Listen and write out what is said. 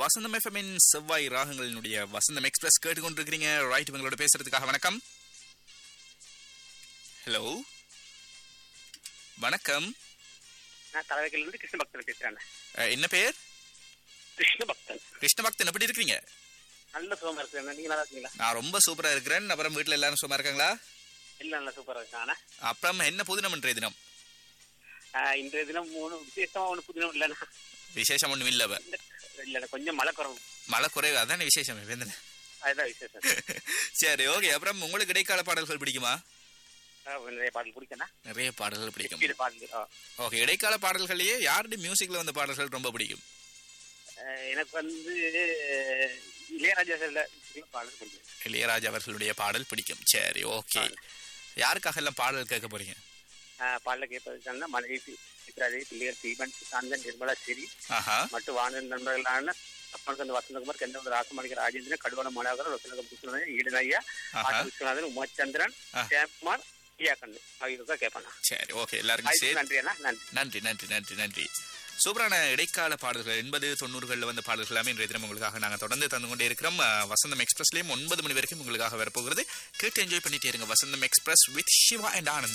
வசந்தம் எஃப்எம்மின் செவ்வாய் ராகங்களினுடைய வசந்தம் express கேட்டுக்கொண்டிருக்கிறீங்க right இவங்களோட பேசுறதுக்காக வணக்கம் ஹலோ வணக்கம் நான் தலைவைக்கிலிருந்து கிருஷ்ண பக்தன் பேசுறேன் அஹ், என்ன பேர் கிருஷ்ண பக்தன் கிருஷ்ணபக்தன் எப்படி இருக்கீங்க நல்ல சுகமா இருக்கேன் நீங்க நல்லா இருக்கீங்களா நான் ரொம்ப சூப்பரா இருக்கிறேன் அப்புறம் வீட்ல எல்லாரும் சும்மா இருக்காங்களா இல்ல நல்ல சூப்பரா இருக்காங்க அப்புறம் என்ன புதினம் இன்றைய தினம் இன்றைய தினம் மூணு விசேஷமா ஒண்ணு புதினம் இல்லைண்ணா விசேஷம் ஒண்ணும் இல்ல அவ. இல்லைண்ணா கொஞ்சம் மழை குறவு மழை குறைவு அதானே விசேஷம் வேந்தன அதுதான் விசேஷம் சரி ஓகே அப்புறம் உங்களுக்கு இடைக்கால பாடல்கள் பிடிக்குமா ஆ, நிறைய பாடல் பிடிக்கண்ணா நிறைய பாடல்கள் பிடிக்கும் இது பாடல் ஆ. ஓகே இடைக்கால பாடல்களையே யாருடைய மியூசிக்ல வந்த பாடல்கள் ரொம்ப பிடிக்கும் அஹ், எனக்கு வந்து இளையராஜா சார்ல பாடல் பிடிக்கும் இளையராஜா அவர்களுடைய பாடல் பிடிக்கும் சரி ஓகே யாருக்காக எல்லாம் பாடல் கேட்க போறீங்க அஹ், பாடல கேட்பதுக்கான மனைவி சித்ராதேவி பிள்ளையர் தீபன் சாந்தன் நிர்மலா சிறி ஆஹா மற்றும் வானொலி நண்பர்களான அப்பன் வசந்தகுமார் கெண்டவன் ராசமணிகர் ராஜேந்திரன் கடுவன மனோகர் ரசனகம் புஷ்ணன் ஈடனையா ஆஹா ஆட்ட விஸ்வநாதன் உமாச்சந்திரன் ஆ. ஜெயக்குமார் ஐயா கண்ணு அவங்க கேட்பாங்க சரி ஓகே எல்லாருக்கும் சேர்த்து நன்றி அண்ணா நன்றி நன்றி நன்றி நன்றி நன்றி சூப்பரான இடைக்கால பாடல்கள் எண்பது தொண்ணூறுகளில் வந்த பாடல்கள் எல்லாமே இன்றைய தினம் உங்களுக்காக நாங்கள் தொடர்ந்து தந்து கொண்டே இருக்கிறோம் அஹ், வசந்தம் எக்ஸ்பிரஸ்லேயும் ஒன்பது மணி வரைக்கும் உங்களுக்காக வரப்போகிறது கேட்டு என்ஜாய் பண்ணிட்டே இருங்க Vasantham express with Siva and Anand